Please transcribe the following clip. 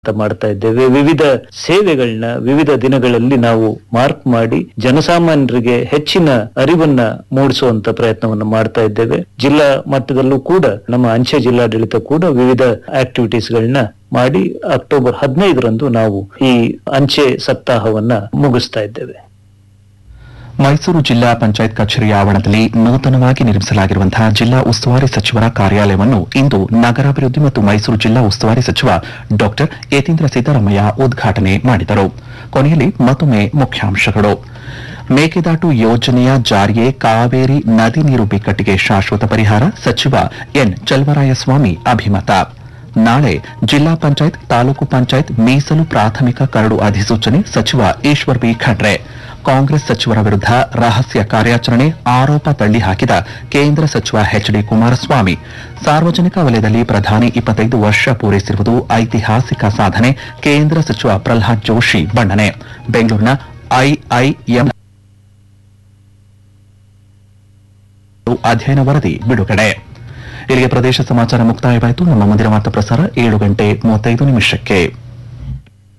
ಅಂತ ಮಾಡ್ತಾ ಇದ್ದೇವೆ ವಿವಿಧ ಸೇವೆಗಳನ್ನ ವಿವಿಧ ದಿನಗಳಲ್ಲಿ ನಾವು ಮಾರ್ಕ್ ಮಾಡಿ ಜನಸಾಮಾನ್ಯರಿಗೆ ಹೆಚ್ಚಿನ ಅರಿವನ್ನ ಮೂಡಿಸುವಂತ ಪ್ರಯತ್ನವನ್ನು ಮಾಡ್ತಾ ಇದ್ದೇವೆ ಜಿಲ್ಲಾ ಮಟ್ಟದಲ್ಲೂ ಕೂಡ ನಮ್ಮ ಅಂಚೆ ಜಿಲ್ಲಾಡಳಿತ ಕೂಡ ವಿವಿಧ ಆಕ್ಟಿವಿಟೀಸ್ ಗಳನ್ನ ಮಾಡಿ ಅಕ್ಟೋಬರ್ ಹದಿನೈದರಂದು ನಾವು ಈ ಅಂಚೆ ಸಪ್ತಾಹವನ್ನ ಮುಗಿಸ್ತಾ ಇದ್ದೇವೆ ಮೈಸೂರು ಜಿಲ್ಲಾ ಪಂಚಾಯತ್ ಕಚೇರಿಯ ಆವರಣದಲ್ಲಿ ನೂತನವಾಗಿ ನಿರ್ಮಿಸಲಾಗಿರುವಂತಹ ಜಿಲ್ಲಾ ಉಸ್ತುವಾರಿ ಸಚಿವರ ಕಾರ್ಯಾಲಯವನ್ನು ಇಂದು ನಗರಾಭಿವೃದ್ಧಿ ಮತ್ತು ಮೈಸೂರು ಜಿಲ್ಲಾ ಉಸ್ತುವಾರಿ ಸಚಿವ ಡಾಕ್ಟರ್ ಯತೀಂದ್ರ ಸಿದ್ದರಾಮಯ್ಯ ಉದ್ಘಾಟನೆ ಮಾಡಿದರು ಕೊನೆಯಲ್ಲಿ ಮತ್ತೊಮ್ಮೆ ಮುಖ್ಯಾಂಶಗಳು ಮೇಕೆದಾಟು ಯೋಜನೆಯ ಜಾರಿಗೆ ಕಾವೇರಿ ನದಿ ನೀರು ಬಿಕ್ಕಟ್ಟಿಗೆ ಶಾಶ್ವತ ಪರಿಹಾರ ಸಚಿವ ಎನ್ ಚಲವರಾಯಸ್ವಾಮಿ ಅಭಿಮತ ನಾಳೆ ಜಿಲ್ಲಾ ಪಂಚಾಯತ್ ತಾಲೂಕು ಪಂಚಾಯತ್ ಮೀಸಲು ಪ್ರಾಥಮಿಕ ಕರಡು ಅಧಿಸೂಚನೆ ಸಚಿವ ಈಶ್ವರ್ ಬಿ ಖಂಡ್ರೆ ಕಾಂಗ್ರೆಸ್ ಸಚಿವರ ವಿರುದ್ಧ ರಹಸ್ಯ ಕಾರ್ಯಾಚರಣೆ ಆರೋಪ ತಳ್ಳಿ ಹಾಕಿದ ಕೇಂದ್ರ ಸಚಿವ ಎಚ್ ಡಿ ಕುಮಾರಸ್ವಾಮಿ ಸಾರ್ವಜನಿಕ ವಲಯದಲ್ಲಿ ಪ್ರಧಾನಿ ಇಪ್ಪತ್ತೈದು ವರ್ಷ ಪೂರೈಸಿರುವುದು ಐತಿಹಾಸಿಕ ಸಾಧನೆ ಕೇಂದ್ರ ಸಚಿವ ಪ್ರಲ್ಹಾದ್ ಜೋಶಿ ಬಣ್ಣನೆ ಬೆಂಗಳೂರಿನ ಐಐಎಂ ಅಧ್ಯಯನ ವರದಿ ಬಿಡುಗಡೆ ಇಲ್ಲಿಗೆ ಪ್ರದೇಶ ಸಮಾಚಾರ ಮುಕ್ತಾಯವಾಯಿತು ನಮ್ಮ ಮುಂದಿನ ವಾರ್ತಾ ಪ್ರಸಾರ ಏಳು ಗಂಟೆ ಮೂವತ್ತೈದು ನಿಮಿಷಕ್ಕೆ